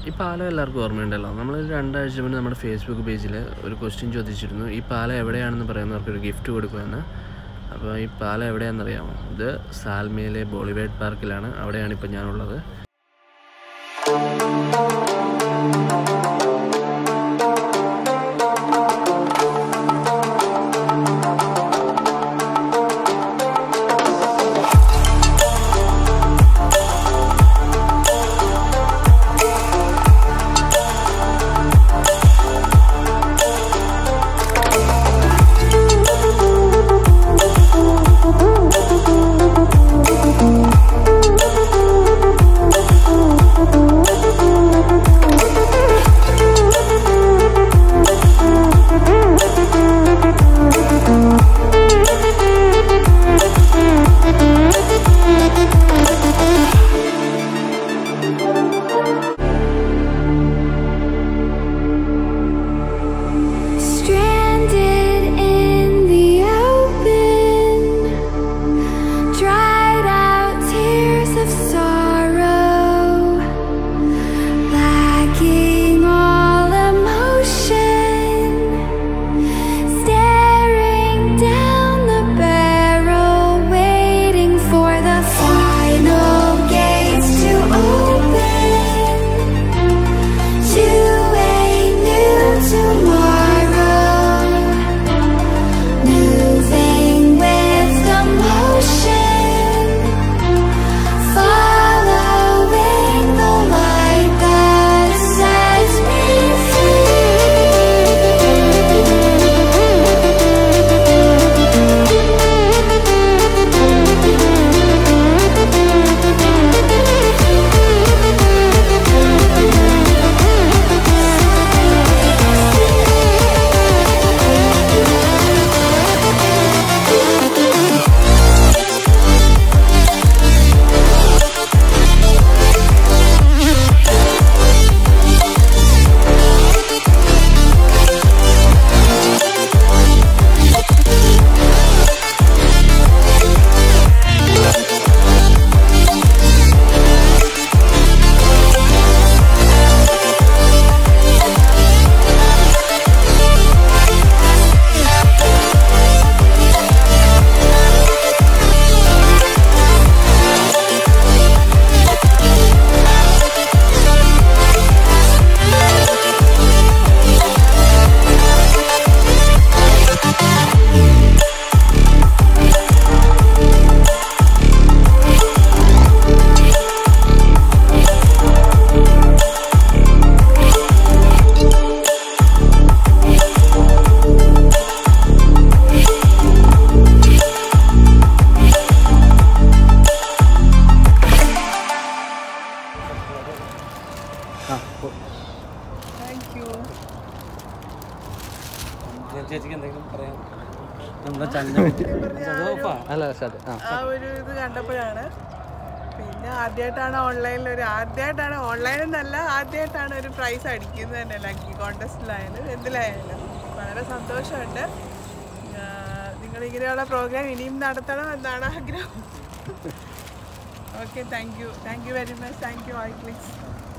ഈ പാലം എല്ലാവർക്കും ഓർമ്മയുണ്ടല്ലോ നമ്മൾ രണ്ടാഴ്ച മുന്നേ നമ്മുടെ ഫേസ്ബുക്ക് പേജിൽ ഒരു ക്വസ്റ്റ്യൻ ചോദിച്ചിരുന്നു ഈ പാലം എവിടെയാണെന്ന് പറയുന്നവർക്ക് ഒരു ഗിഫ്റ്റ് കൊടുക്കുമെന്ന് അപ്പോൾ ഈ പാലം എവിടെയാണെന്നറിയാമോ ഇത് സാൽമയിലെ ബോളിവേഡ് പാർക്കിലാണ് അവിടെയാണ് ഇപ്പോൾ ഞാനുള്ളത് Stranded in the open, dried out tears of sorrow, lacking all emotion, staring down the barrel, waiting for the final gates to open to a new tomorrow, moving with the motion, following the light that sets me ചേച്ചിക്ക് എന്തെങ്കിലും പറയാം നമ്മുടെ ചലനം അല്ല sir ആ ആ ഒരു ഇത് കണ്ടപ്പോഴാണ് പിന്നെ ആദ്യമായിട്ടാണ് ഓൺലൈനിൽ ഒരു ആദ്യമായിട്ടാണ് ഓൺലൈനിൽ നിന്നല്ല ആദ്യമായിട്ടാണ് ഒരു പ്രൈസ് അടിക്കുന്നത് തന്നെ ലക്കി കോൺടെസ്റ്റിലായാലും എന്തിലായാലും വളരെ സന്തോഷമുണ്ട് ആ, നിങ്ങൾ ഇങ്ങനെയുള്ള പ്രോഗ്രാം ഇനിയും നടത്തണം എന്നാണ് ആഗ്രഹം okay thank you thank you very much thank you I clicks